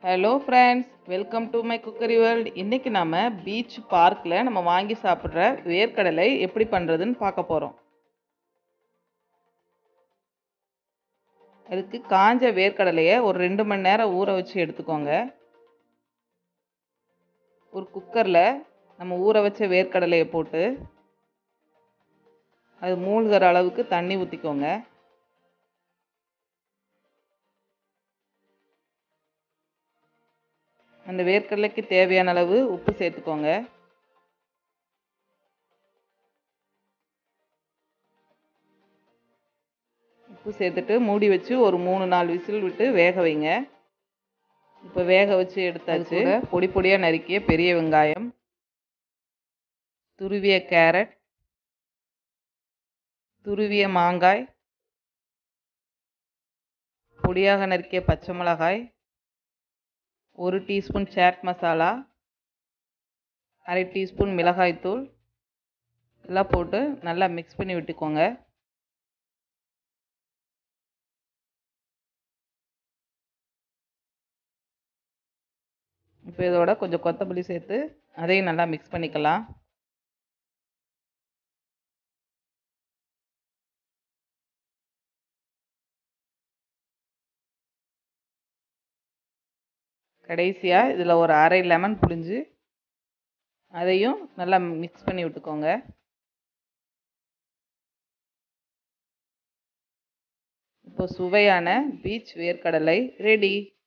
hello friends welcome to my cookery world இன்றைக்கி நம்ம beach பார்க்கில் நம்ம வாங்கி சாப்பிட்ற வேர்க்கடலை எப்படி பண்ணுறதுன்னு பார்க்க போகிறோம் அதுக்கு காஞ்ச வேர்க்கடலையை ஒரு ரெண்டு மணி நேரம் ஊற வச்சு எடுத்துக்கோங்க ஒரு குக்கரில் நம்ம ஊற வச்ச வேர்க்கடலையை போட்டு அது மூழ்கிற அளவுக்கு தண்ணி ஊற்றிக்கோங்க அந்த வேர்க்கடலைக்கு தேவையான அளவு உப்பு சேர்த்துக்கோங்க உப்பு சேர்த்துட்டு மூடி வச்சு ஒரு மூணு நாலு விசில் விட்டு வேக வைங்க இப்போ வேக வச்சு எடுத்தாச்சு பொடி பொடியாக நறுக்கிய பெரிய வெங்காயம் துருவிய கேரட் துருவிய மாங்காய் பொடியாக நறுக்கிய பச்சை மிளகாய் ஒரு டீஸ்பூன் சாட் மசாலா அரை டீஸ்பூன் மிளகாய்த்தூள் எல்லாம் போட்டு நல்லா மிக்ஸ் பண்ணி விட்டுக்கோங்க இப்போ இதோட கொஞ்சம் கொத்தமல்லி சேர்த்து அதையும் நல்லா மிக்ஸ் பண்ணிக்கலாம் கடைசியாக இதில் ஒரு அரை லெமன் புழிஞ்சு அதையும் நல்லா மிக்ஸ் பண்ணி விட்டுக்கோங்க இப்போ சுவையான பீச் வேர்க்கடலை ரெடி